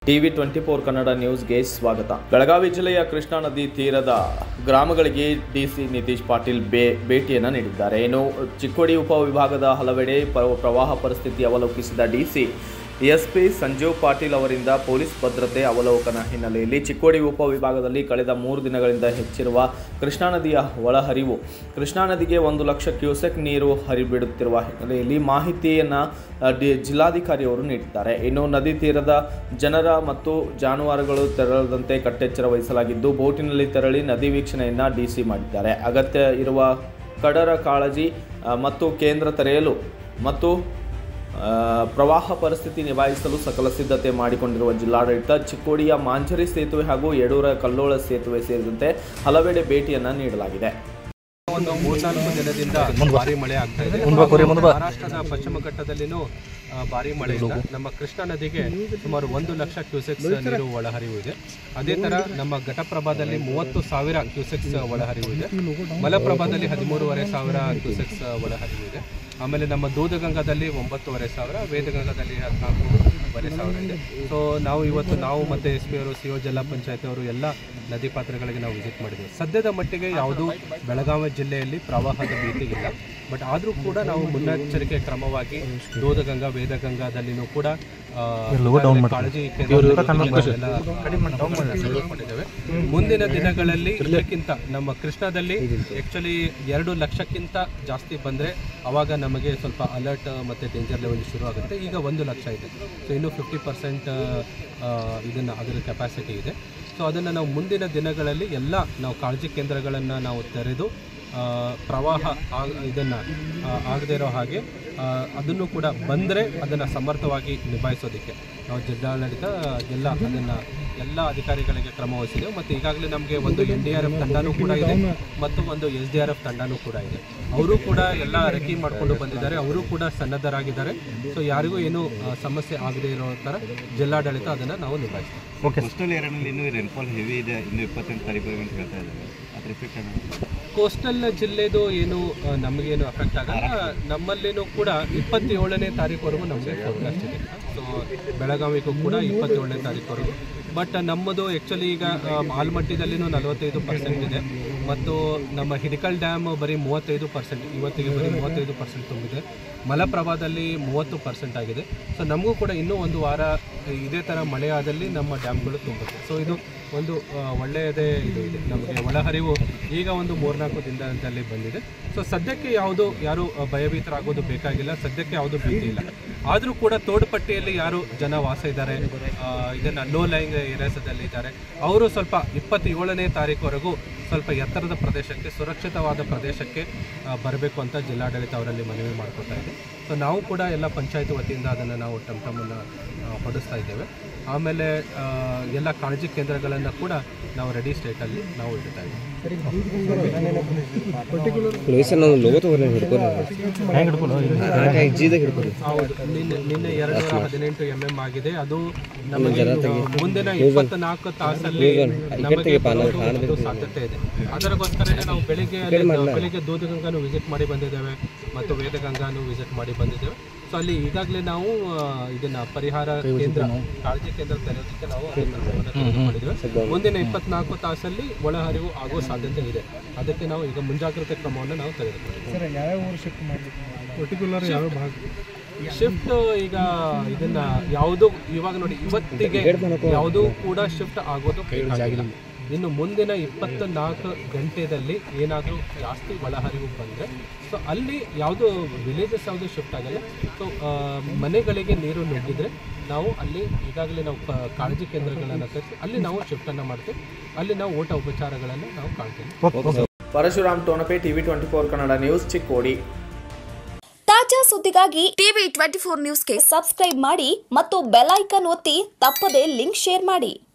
TV twenty four Kannada ನ್ಯೂಸ್ಗೆ ಸ್ವಾಗತ ಬೆಳಗಾವಿ ಜಿಲ್ಲೆಯ ಕೃಷ್ಣಾ ನದಿ ತೀರದ ಗ್ರಾಮಗಳಿಗೆ ಡಿಸಿ ನಿತೀಶ್ ಪಾಟೀಲ್ ಬೇ ಭೇಟಿಯನ್ನು ನೀಡಿದ್ದಾರೆ ಇನ್ನು ಚಿಕ್ಕೋಡಿ ಉಪವಿಭಾಗದ ಹಲವೆಡೆ ಪ- ಪ್ರವಾಹ ಪರಿಸ್ಥಿತಿ ಅವಲೋಕಿಸಿದ ಡಿಸಿ ಎಸ್ಪಿ ಸಂಜೀವ್ ಪಾಟೀಲ್ ಅವರಿಂದ ಪೊಲೀಸ್ ಭದ್ರತೆ ಅವಲೋಕನ ಹಿನ್ನೆಲೆಯಲ್ಲಿ ಚಿಕ್ಕೋಡಿ ಉಪವಿಭಾಗದಲ್ಲಿ ಕಳೆದ ಮೂರು ದಿನಗಳಿಂದ ಹೆಚ್ಚಿರುವ ಕೃಷ್ಣಾ ನದಿಯ ಒಳಹರಿವು ಕೃಷ್ಣಾ ನದಿಗೆ ಒಂದು ಲಕ್ಷ ಕ್ಯೂಸೆಕ್ ನೀರು ಹರಿಬಿಡುತ್ತಿರುವ ಹಿನ್ನೆಲೆಯಲ್ಲಿ ಮಾಹಿತಿಯನ್ನು ಡಿ ಜಿಲ್ಲಾಧಿಕಾರಿ ಅವರು ನೀಡಿದ್ದಾರೆ ಇನ್ನು ನದಿ ತೀರದ ಜನರ ಮತ್ತು ಜಾನುವಾರುಗಳು ತೆರಳದಂತೆ ಕಟ್ಟೆಚ್ಚರ ವಹಿಸಲಾಗಿದ್ದು ಬೋಟಿನಲ್ಲಿ ತೆರಳಿ ನದಿ ವೀಕ್ಷಣೆಯನ್ನು ಡಿಸಿ ಮಾಡಿದ್ದಾರೆ ಅಗತ್ಯ ಇರುವ ಕಡರ ಕಾಳಜಿ ಆ, ಮತ್ತು ಕೇಂದ್ರ ತೆರೆಯಲು ಮತ್ತು ಆ, ಪ್ರವಾಹ ಪರಿಸ್ಥಿತಿ ನಿಭಾಯಿಸಲು ಸಕಲ ಸಿದ್ಧತೆ ಮಾಡಿಕೊಂಡಿರುವ ಜಿಲ್ಲಾಡಳಿತ ಚಿಕ್ಕೋಡಿಯ ಮಾಂಜರಿ ಸೇತುವೆ ಹಾಗೂ ಯಡೂರ ಕಲ್ಲೋಳ ಸೇತುವೆ ಸೇರಿದಂತೆ ಹಲವೆಡೆ ಭೇಟಿಯನ್ನು ನೀಡಲಾಗಿದೆ ಒಂದು ಮೂರ್ನಾಲ್ಕು ದಿನದಿಂದ ಭಾರಿ ಮಳೆ ಆಗ್ತಾ ಇದೆ ಮಹಾರಾಷ್ಟ್ರದ ಪಶ್ಚಿಮ ಘಟ್ಟದಲ್ಲಿನೂ ಆ, ಭಾರಿ ಮಳೆ ಇಲ್ಲ ನಮ್ಮ ಕೃಷ್ಣಾ ನದಿಗೆ ಸುಮಾರು ಒಂದು ಲಕ್ಷ ಕ್ಯೂಸೆಕ್ಸ್ ನೀರು ಒಳಹರಿವು ಇದೆ ಅದೇ ತರ ನಮ್ಮ ಘಟಪ್ರಭಾದಲ್ಲಿ ಮೂವತ್ತು ಸಾವಿರ ಕ್ಯೂಸೆಕ್ಸ್ ಒಳಹರಿವು ಇದೆ ಮಲಪ್ರಭಾದಲ್ಲಿ ಹದಿಮೂರುವರೆ ಸಾವಿರ ಕ್ಯೂಸೆಕ್ಸ್ ಒಳಹರಿವು ಇದೆ ಆಮೇಲೆ ನಮ್ಮ ದೂದಗಂಗಾದಲ್ಲಿ ಒಂಬತ್ತುವರೆ ಸಾವಿರ ವೇದಗಂಗಾದಲ್ಲಿ ಹದಿನಾಲ್ಕೂವರೆ ಸಾವಿರ ಇದೆ ಸೊ ನಾವು ಇವತ್ತು ನಾವು ಮತ್ತೆ ಎಸ್ ಪಿ ಅವರು ಸಿ ಒ ಜಿಲ್ಲಾ ಪಂಚಾಯತ್ ಅವರು ಎಲ್ಲ ನದಿ ಪಾತ್ರಗಳಿಗೆ ನಾವು ವಿಸಿಟ್ ಮಾಡಿದ್ದೇವೆ ಸದ್ಯದ ಮಟ್ಟಿಗೆ ಯಾವುದೂ ಬೆಳಗಾವಿ ಜಿಲ್ಲೆಯಲ್ಲಿ ಪ್ರವಾಹದ ಭೀತಿ ಇಲ್ಲ ಬಟ್ ಆದರೂ ಕೂಡ ನಾವು ಮುನ್ನೆಚ್ಚರಿಕೆ ಕ್ರಮವಾಗಿ ದೂದಗಂಗಾ ವೇದಗಂಗಾದಲ್ಲಿನೂ ಕೂಡ ಆ, ಕಾಳಜಿ ಕೇಂದ್ರದಲ್ಲಿ ಎಲ್ಲ ತೆಗೆದುಕೊಂಡಿದ್ದೇವೆ. ಮುಂದಿನ ದಿನಗಳಲ್ಲಿ ಇದಕ್ಕಿಂತ ನಮ್ಮ ಕೃಷ್ಣದಲ್ಲಿ ಆಕ್ಚುಲಿ ಎರಡು ಲಕ್ಷಕ್ಕಿಂತ ಜಾಸ್ತಿ ಬಂದರೆ ಅವಾಗ ನಮಗೆ ಸ್ವಲ್ಪ ಅಲರ್ಟ್ ಮತ್ತು ಡೇಂಜರ್ ಲೆವೆಲ್ ಶುರು ಆಗುತ್ತೆ ಈಗ ಒಂದು ಲಕ್ಷ ಇದೆ ಸೊ ಇನ್ನು ಫಿಫ್ಟಿ ಪರ್ಸೆಂಟ್ ಇದನ್ನು ಅದರ ಕೆಪಾಸಿಟಿ ಇದೆ ಸೊ ಅದನ್ನು ನಾವು ಮುಂದಿನ ದಿನಗಳಲ್ಲಿ ಎಲ್ಲ ನಾವು ಕಾಳಜಿ ಕೇಂದ್ರಗಳನ್ನು ನಾವು ತೆರೆದು ಆ, ಪ್ರವಾಹ ಇದನ್ನು ಆಗದೇ ಇರೋ ಹಾಗೆ ಆ, ಅದನ್ನು ಕೂಡ ಬಂದರೆ ಅದನ್ನು ಸಮರ್ಥವಾಗಿ ನಿಭಾಯಿಸೋದಕ್ಕೆ ನಾವು ಜಿಲ್ಲಾಡಳಿತ ಎಲ್ಲ ಅದನ್ನು ಎಲ್ಲ ಅಧಿಕಾರಿಗಳಿಗೆ ಕ್ರಮ ವಹಿಸಿದೆವು ಮತ್ತು ಈಗಾಗಲೇ ನಮಗೆ ಒಂದು ಎನ್ ಡಿ ಆರ್ ಎಫ್ ತಂಡನೂ ಕೂಡ ಇದೆ ಮತ್ತು ಒಂದು ಎಸ್ ಡಿ ಆರ್ ಎಫ್ ತಂಡನೂ ಕೂಡ ಇದೆ ಅವರು ಕೂಡ ಎಲ್ಲ ರೆಕಿ ಮಾಡಿಕೊಂಡು ಬಂದಿದ್ದಾರೆ ಅವರು ಕೂಡ ಸನ್ನದ್ಧರಾಗಿದ್ದಾರೆ ಸೊ ಯಾರಿಗೂ ಏನು ಆ, ಸಮಸ್ಯೆ ಆಗದೇ ಇರೋ ಥರ ಜಿಲ್ಲಾಡಳಿತ ಅದನ್ನು ನಾವು ನಿಭಾಯಿಸ್ತೀವಿ ಕೋಸ್ಟಲ್ ಏರಿಯಾನಲ್ಲಿ ಇನ್ನೂ ರೇನ್ಫಾಲ್ ಹೆವಿ ಇದೆ ಇನ್ನೂ ಇಪ್ಪತ್ತೆಂಟು ತಾರೀಕು ಅಂತ ಹೇಳ್ತಾ ಇದ್ದಾರೆ ಅದ್ರ ಎಫೆಕ್ಟ್ ಆಗುತ್ತೆ ಕೋಸ್ಟಲ್ ಜಿಲ್ಲೆದು ಏನು ಆ, ನಮಗೇನು ಅಫೆಕ್ಟ್ ಆಗಲ್ಲ ನಮ್ಮಲ್ಲಿನೂ ಕೂಡ ಇಪ್ಪತ್ತೇಳನೇ ತಾರೀಕುವರೆಗೂ ನಮಗೆ ಫೋರ್ಕಾಸ್ಟ್ ಇದೆ ಸೊ ಬೆಳಗಾವಿಗೂ ಕೂಡ ಇಪ್ಪತ್ತೇಳನೇ ತಾರೀಕುವರೆಗೂ ಬಟ್ ನಮ್ಮದು ಆ್ಯಕ್ಚುಲಿ ಈಗ ಆ, ಆಲ್ಮಟ್ಟಿದಲ್ಲಿನೂ ನಲವತ್ತೈದು ಪರ್ಸೆಂಟ್ ಇದೆ ಮತ್ತು ನಮ್ಮ ಹಿಡಿಕಲ್ ಡ್ಯಾಮ್ ಬರೀ ಮೂವತ್ತೈದು ಪರ್ಸೆಂಟ್ ಇವತ್ತಿಗೆ ಬರೀ ಮೂವತ್ತೈದು ಪರ್ಸೆಂಟ್ ತುಂಬಿದೆ ಮಲಪ್ರಭಾದಲ್ಲಿ ಮೂವತ್ತು ಪರ್ಸೆಂಟ್ ಆಗಿದೆ ಸೊ ನಮಗೂ ಕೂಡ ಇನ್ನೂ ಒಂದು ವಾರ ಇದೇ ಥರ ಮಳೆ ಆದಲ್ಲಿ ನಮ್ಮ ಡ್ಯಾಮ್ಗಳು ತುಂಬುತ್ತೆ ಸೊ ಇದು ಒಂದು ಆ, ಒಳ್ಳೆಯದೇ ಇದು ಇದೆ ನಮಗೆ ಒಳಹರಿವು ಈಗ ಒಂದು ಮೂರ್ನಾಲ್ಕು ದಿನದಲ್ಲಿ ಬಂದಿದೆ ಸೊ ಸದ್ಯಕ್ಕೆ ಯಾವುದು ಯಾರು ಆ, ಭಯಭೀತರಾಗೋದು ಬೇಕಾಗಿಲ್ಲ ಸದ್ಯಕ್ಕೆ ಯಾವುದು ಭೀತಿ ಇಲ್ಲ ಆದರೂ ಕೂಡ ತೋಡುಪಟ್ಟಿಯಲ್ಲಿ ಯಾರು ಜನ ವಾಸ ಇದ್ದಾರೆ ಇದನ್ನು ಲೋ ಲೈಂಗ್ ಏರಿಯಾಸದಲ್ಲಿ ಇದ್ದಾರೆ ಅವರು ಸ್ವಲ್ಪ ಇಪ್ಪತ್ತೇಳನೇ ತಾರೀಕುವರೆಗೂ ಸ್ವಲ್ಪ ಎತ್ತರದ ಪ್ರದೇಶಕ್ಕೆ ಸುರಕ್ಷಿತವಾದ ಪ್ರದೇಶಕ್ಕೆ ಬರಬೇಕು ಅಂತ ಜಿಲ್ಲಾಡಳಿತ ಅವರಲ್ಲಿ ಮನವಿ ಮಾಡ್ಕೊತಾ ಇದೆ ಸೊ ನಾವು ಕೂಡ ಎಲ್ಲ ಪಂಚಾಯತ್ ವತಿಯಿಂದ ಅದನ್ನು ನಾವು ಟಮ್ ಟಮನ್ನು ಹೊಡಿಸ್ತಾ ಇದ್ದೇವೆ ಆಮೇಲೆ ಆ, ಎಲ್ಲ ಕಾಳಜಿ ಕೇಂದ್ರಗಳನ್ನು ಕೂಡ ನಾವು ರೆಡಿ ಸ್ಟೇಟಲ್ಲಿ ನಾವು ಇಡ್ತಾ ಇದ್ದೀವಿ ಹೌದು ನಿನ್ನೆ ನಿನ್ನೆ ಎರಡು ನೂರ ಹದಿನೆಂಟು ಎಂ ಎಂ ಆಗಿದೆ ಅದು ನಮಗೆ ಮುಂದಿನ ಇಪ್ಪತ್ನಾಲ್ಕು ತಾಸಲ್ಲಿ ನಮಗೆ ಬರೋದು ಸಾಧ್ಯತೆ ಇದೆ ಅದಕ್ಕೋಸ್ಕರ ನಾವು ಬೆಳಿಗ್ಗೆ ಅಲ್ಲಿ ಬೆಳಿಗ್ಗೆ ದೂದಗಂಗಾನು ವಿಸಿಟ್ ಮಾಡಿ ಬಂದಿದ್ದೇವೆ ಮತ್ತು ವೇದಗಂಗಾನು ವಿಸಿಟ್ ಮಾಡಿ ಬಂದಿದ್ದೇವೆ ಸೊ ಅಲ್ಲಿ ಈಗಾಗಲೇ ನಾವು ಆ, ಇದನ್ನ ಪರಿಹಾರ ಕೇಂದ್ರ ಕಾಳಜಿ ಕೇಂದ್ರ ತೆರೆಯೋದಕ್ಕೆ ನಾವು ಅನುಮತಿಯನ್ನು ತೆಗೆದುಕೊಂಡಿದ್ದೇವೆ ಮುಂದಿನ ಇಪ್ಪತ್ನಾಲ್ಕು ತಾಸಲ್ಲಿ ಒಳಹರಿವು ಆಗೋ ಸಾಧ್ಯತೆ ಇದೆ ಅದಕ್ಕೆ ನಾವು ಈಗ ಮುಂಜಾಗ್ರತೆ ಕ್ರಮವನ್ನು ನಾವು ತೆಗೆದುಕೊಂಡಿದ್ದೇವೆ ಶಿಫ್ಟ್ ಈಗ ಇದನ್ನ ಯಾವುದು ಇವಾಗ ನೋಡಿ ಇವತ್ತಿಗೆ ಯಾವುದು ಕೂಡ ಶಿಫ್ಟ್ ಆಗೋದು ಬೇಕಾಗಿಲ್ಲ ಇನ್ನು ಮುಂದಿನ ಇಪ್ಪತ್ತ ನಾಲ್ಕು ಗಂಟೆದಲ್ಲಿ ಏನಾದರೂ ಜಾಸ್ತಿ ಒಳಹರಿವು ಬಂದರೆ ಸೊ ಅಲ್ಲಿ ಯಾವುದು ವಿಲೇಜಸ್ ಯಾವುದು ಶಿಫ್ಟ್ ಆಗಲ್ಲ ಸೊ ಮನೆಗಳಿಗೆ ನೀರು ನುಗ್ಗಿದ್ರೆ ನಾವು ಅಲ್ಲಿ ಈಗಾಗಲೇ ನಾವು ಕ- ಕಾಳಜಿ ಕೇಂದ್ರಗಳನ್ನು ತರಿಸಿ ಅಲ್ಲಿ ನಾವು ಶಿಫ್ಟನ್ನು ಮಾಡ್ತೀವಿ ಅಲ್ಲಿ ನಾವು ಊಟ ಉಪಚಾರಗಳನ್ನು ನಾವು ಕಾಣ್ತೀವಿ Parashuram Tonape TV twenty four Kannada news Chikkodi ತಾಜಾ ಸುದ್ದಿಗಾಗಿ ಟಿವಿ ಟ್ವೆಂಟಿ ಫೋರ್ ನ್ಯೂಸ್ಗೆ ಸಬ್ಸ್ಕ್ರೈಬ್ ಮಾಡಿ ಮತ್ತು ಬೆಲ್ ಐಕಾನ್ ಒತ್ತಿ ತಪ್ಪದೇ ಲಿಂಕ್ ಶೇರ್ ಮಾಡಿ